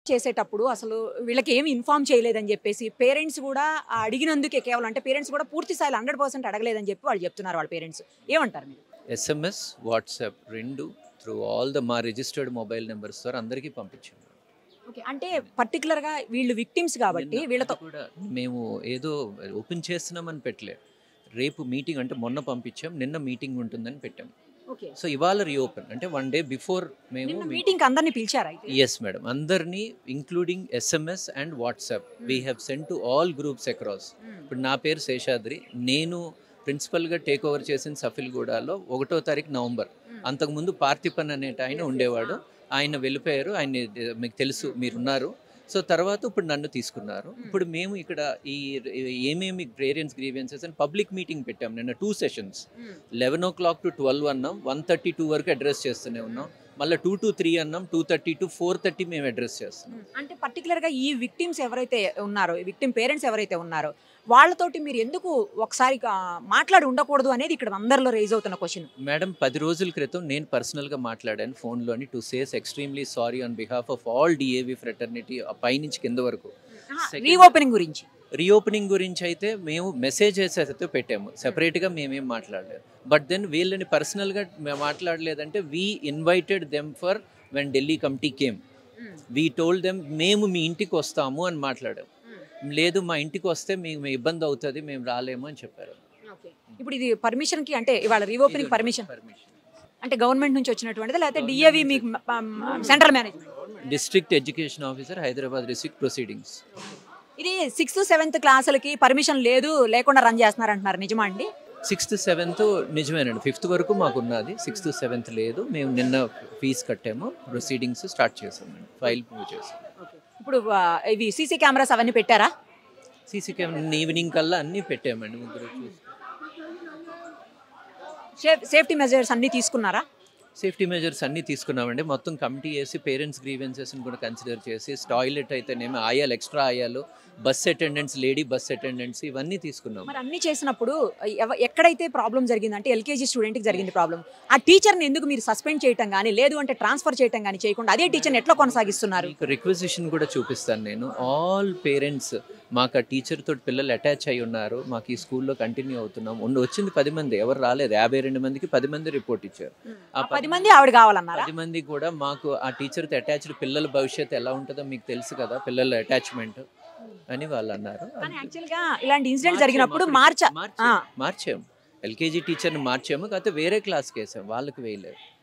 చేసేటప్పుడు అసలు వీళ్ళకి ఏమి ఇన్ఫార్మ్ చేయలేదని చెప్పేసి పేరెంట్స్ కూడా ఆ అడిగినందుకే కేవలం అంటే పేరెంట్స్ కూడా పూర్తి స్థాయిలో హండ్రెడ్ పర్సెంట్ అడగలేదని చెప్పి వాళ్ళు చెప్తున్నారు వాళ్ళ పేరెంట్స్ ఏమంటారు మీరు ఎస్ఎంఎస్ వాట్సాప్ రెండు త్రూ ఆల్ ద మా రిజిస్టర్డ్ మొబైల్ నెంబర్స్ ద్వారా అందరికీ పంపించాం ఓకే అంటే పర్టికులర్గా వీళ్ళు విక్టిమ్స్ కాబట్టి నిన్న వీళ్ళతో అది కూడా మేము ఏదో ఓపెన్ చేస్తున్నామని పెట్టలే రేపు మీటింగ్ అంటే మొన్న పంపించాం నిన్న మీటింగ్ ఉంటుందని పెట్టాం ఓకే సో ఇవాళ రీఓపెన్ అంటే వన్ డే బిఫోర్ మేము నిన్న మీటింగ్ అందరినీ పిలిచారు అయితే ఎస్ మేడం అందరినీ including SMS and WhatsApp we have send to all groups across ఇప్పుడు నా పేరు శేషాద్రి నేను ప్రిన్సిపల్గా టేక్ ఓవర్ చేసిన సఫిల్గూడలో ఒకటో తారీఖు నవంబర్ అంతకుముందు పార్థిపన్ అనేట ఆయన ఉండేవాడు ఆయన వెళ్ళిపోయారు ఆయన మీకు తెలుసు మీరున్నారు సో తర్వాత ఇప్పుడు నన్ను తీసుకున్నారు ఇప్పుడు మేము ఇక్కడ ఈ ఏమేమి పేరెంట్స్ గ్రీవియన్సెస్ అని పబ్లిక్ మీటింగ్ పెట్టాం నిన్న two sessions eleven o'clock to twelve అన్నాం వన్ థర్టీ టూ వరకు అడ్రస్ చేస్తూనే ఉన్నాం మళ్ళీ టూ టు త్రీ అన్నాం two thirty to four thirty మేము అడ్రస్ చేస్తున్నాం అంటే పర్టికులర్గా ఈ విక్టిమ్స్ ఎవరైతే ఉన్నారో విక్టిమ్ పేరెంట్స్ ఎవరైతే ఉన్నారో వాళ్ళతోటి మీరు ఎందుకు ఒకసారి ఆ, మాట్లాడి ఉండకూడదు అనేది ఇక్కడ అందరిలో రేజ్ అవుతున్న క్వశ్చన్ మేడం పది రోజుల క్రితం నేను పర్సనల్గా మాట్లాడాను ఫోన్లోని to says extremely sorry on behalf of all DAV fraternity పైనుంచి కింద వరకు Second- రీఓపెనింగ్ గురించి రీఓపెనింగ్ గురించి అయితే మేము మెసేజెస్ అయితే పెట్టాము సెపరేట్గా మేమేం మాట్లాడలేదు బట్ దెన్ వీళ్ళని పర్సనల్గా మేము మాట్లాడలేదంటే we invited them for when Delhi committee came we told them మేము మీ ఇంటికి వస్తాము అని మాట్లాడాం లేదు మా ఇంటికి వస్తే మీకు ఇబ్బంది అవుతుంది మేము రాలేము అని చెప్పారు ఇప్పుడు ఇది పర్మిషన్ కి అంటే ఇవాళ రీఓపెనింగ్ పర్మిషన్ పర్మిషన్ అంటే గవర్నమెంట్ నుంచి వచ్చినటువంటిది లేకపోతే డిఏవి మీకు central management district education officer Hyderabad district proceedings ఇది సిక్స్త్ సెవెంత్ క్లాసులకి పర్మిషన్ లేదు లేకుండా రన్ చేస్తున్నారు అంటున్నారు నిజమా అండి సిక్స్త్ సెవెంత్ నిజమేనండి ఫిఫ్త్ వరకు మాకు ఉన్నది సిక్స్త్ సెవెంత్ లేదు మేము నిన్న ఫీజు కట్టాము ప్రొసీడింగ్స్ స్టార్ట్ చేసామండి ఫైల్ మూవ్ చేసాం ఇప్పుడు ఆ, ఇవి సీసీ కెమెరాస్ అవన్నీ పెట్టారా సీసీ కెమెరా ఈవినింగ్ కల్లా అన్నీ పెట్టామండి ముగ్గురు చూసి సేఫ్ సేఫ్టీ మెజర్స్ అన్ని తీసుకున్నారా సేఫ్టీ మెజర్స్ అన్నీ తీసుకున్నామండి మొత్తం కమిటీ వేసి పేరెంట్స్ గ్రీవెన్సెస్ని కూడా కన్సిడర్ చేసి టాయిలెట్ అయితేనేమి ఆయాలు ఎక్స్ట్రా ఆయాలు bus attendants lady bus attendants ఇవన్నీ తీసుకున్నాం మరి అన్ని చేసినప్పుడు ఎవ- ఎక్కడైతే ప్రాబ్లం జరిగింది అంటే ఎల్కేజీ స్టూడెంట్కి జరిగింది ప్రాబ్లం ఆ టీచర్ని ఎందుకు మీరు సస్పెండ్ చేయటం కానీ లేదు అంటే ట్రాన్స్ఫర్ చేయటం కానీ చేయకుండా అదే టీచర్ని ఎట్లా కొనసాగిస్తున్నారు మీకు రిక్వెజిషన్ కూడా చూపిస్తాను నేను ఆల్ పేరెంట్స్ మాకు ఆ టీచర్ తోటి పిల్లలు అటాచ్ అయి ఉన్నారు మాకు ఈ స్కూల్లో కంటిన్యూ అవుతున్నాం ఉండి వచ్చింది పది మంది ఎవరు రాలేదు యాభై రెండు మందికి పది మంది రిపోర్ట్ ఇచ్చారు ఆ పది మంది ఆవిడ కావాలన్నారా పది మంది కూడా మాకు ఆ టీచర్తో అటాచ్డ్ పిల్లల భవిష్యత్తు ఎలా ఉంటుందో మీకు తెలుసు కదా పిల్లల అటాచ్మెంట్ అని వాళ్ళు అన్నారు కానీ యాక్చువల్గా ఇలాంటి ఇన్సిడెంట్ జరిగినప్పుడు మార్చ మార్చాం మార్చాం ఎల్కేజీ టీచర్ని మార్చాము కాకపోతే వేరే క్లాస్కి వేసాం వాళ్ళకి వేయలేదు